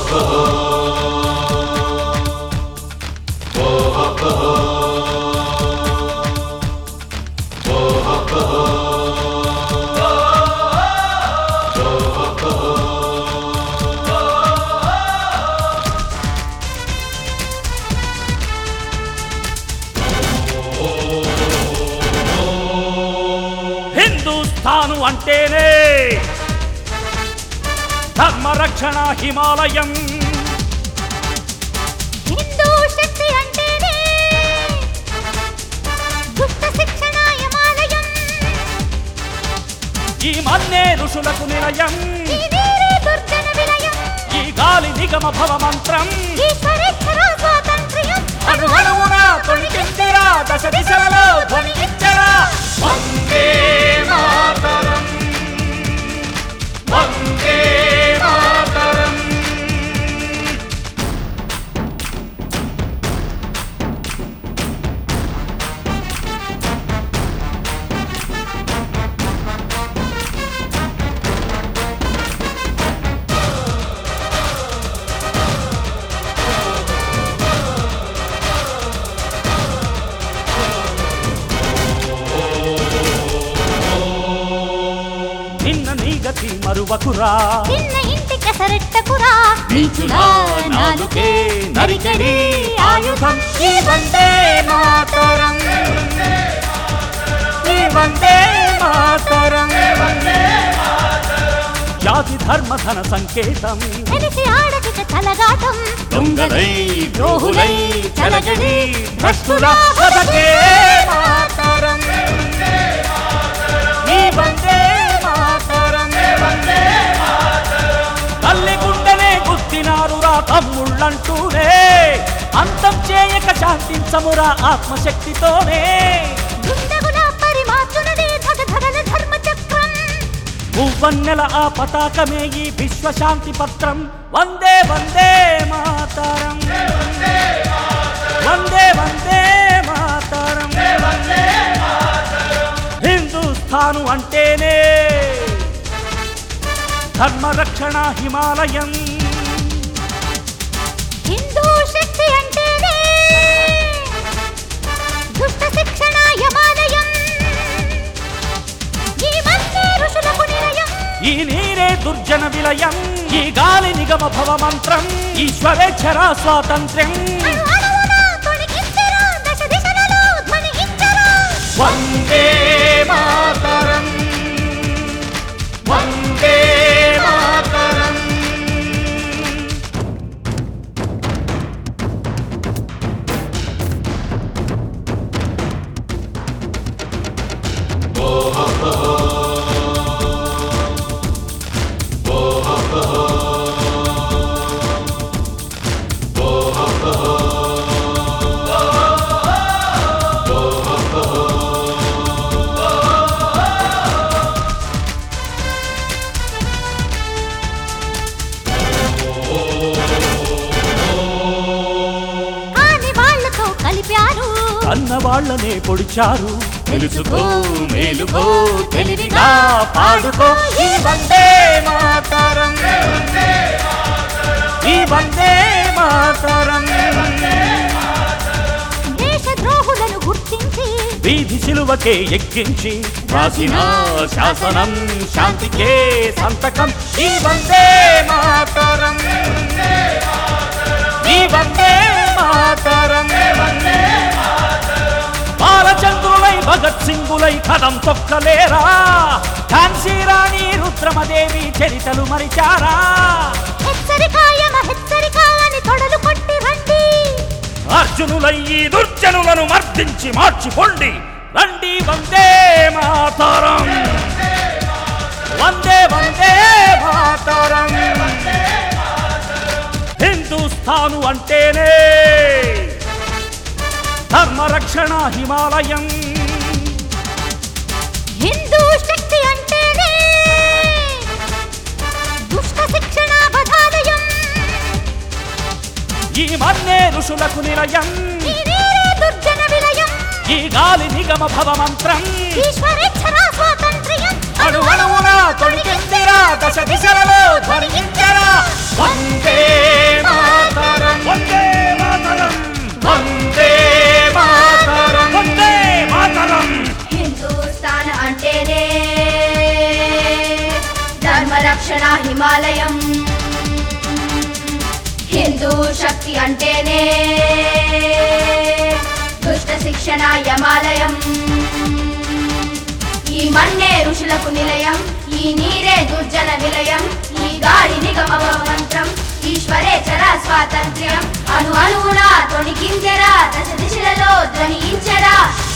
హిందుస్థాను అంటేనే ధర్మరక్షణ హిమాలయం హిందూ శక్తి అంటేనే దుష్ట శిక్షణ హిమాలయం ఈ మన్నే ఋషులకు నిలయం ఈ నీరే దుర్జన విలయం ఈ గాలి నిగమ భవ మంత్రం ఈశ్వరేచ్ఛర స్వాతంత్ర్యం అణు అణువున తొణికిందిరా దశ దిశలలో ధ్వని ఇచ్చరా వందే మాతరం వందే మాతరం నిన్న నీ గతి మరువకురా చిన్న ఇంటి కసరెట్టకురా నీచుల నాలుకే నరికెడి ఆయుధం ఈ వందే మాతరం ఈ వందే మాతరం జాతి ధర్మ ధన సంకేతం తెలిసి ఆడకిట తలగాటం దొంగలై ద్రోహులై చెలగడి భ్రష్టుల బతకే మాతరం ఈ వందే మాతరం తల్లి గుండెనే గుర్తినారురా తమ్ముళ్ళంటూనే అంతం చేయక శాంతించమురా ఆత్మశక్తితోనే గుండగుల పరిమార్చునది ధగ ధగల ధర్మ చక్రం మువ్వన్నెల ఆ పతాకమే ఈ విశ్వశాంతి పత్రం వందే వందే మాతరం వందే వందే మాతరం హిందుస్థాను అంటేనే ధర్మరక్షణ హిమాలయం హిందూ శక్తి అంటేనే దుష్ట శిక్షణ హిమాలయం ఈ మధ్య ఋషులకు నిలయం ఈ నీరే దుర్జన విలయం ఈ గాలి నిగమ భవ మంత్రం ఈశ్వరేచ్ఛర స్వాతంత్ర్యం అణు అణువున తొణికించెరా, దశ దిశలలో ధ్వనించెరా. వందే మాతరం వందే మాతరం కాని వాళ్ళతో కలిపారు అన్న వాళ్ళనే పొడిచారు తెలుసుకో మేలుకో తెలివిగా పాడుకో ఈ వందే మాతరం ఈ వందే మాతరం దేశ ద్రోహులను గుర్తించి వీధి సిలువకే ఎక్కించి రాసిన శాసనం శాంతికే సంతకం ఈ వందే మాతరం ఈ వందే మాతరం బాలచంద్రులై భగత్ సింగులై కదం తొక్కలేరా ఝాన్సీ రాణి రుద్రమదేవి చరితలు మరిచారా హెచ్చరికాయమ హెచ్చరిక అని తొడలు కొట్టి రండి అర్జునులై ఈ దుర్జనులను మర్దించి మార్చిపోండి రండి వందే మాతరం వందే వందే మాతరం హిందుస్థాను అంటేనే ధర్మరక్షణ హిమాలయం హిందూ శక్తి అంటేనే దుష్ట శిక్షణ బధాలయం ఈ మన్నే ఋషులకు నిలయం ఈ నీరే దుర్జన విలయం ఈ గాలి నిగమ భవ మంత్రం ఈశ్వరేచ్ఛర స్వాతంత్ర్యం అణు అణువున తొణికిందిరా దశ దిశలలో ధ్వనించరా వందే మాతరం వందే మాతరం వందే మాతరం వందే మాతరం హిందూస్థాన్ అంటేనే ధర్మరక్షణ హిమాలయం హిందూ శక్తి అంటేనే దుష్ట శిక్షణ యమాలయం ఈ మన్నే ఋషులకు నిలయం ఈ నీరే దుర్జన విలయం ఈ గాలి నిగమ మంత్రం ఈశ్వరేచర స్వాతంత్ర్యం అను అణువునా తొణికించెరా దశ దిశలలో ధ్వనించరా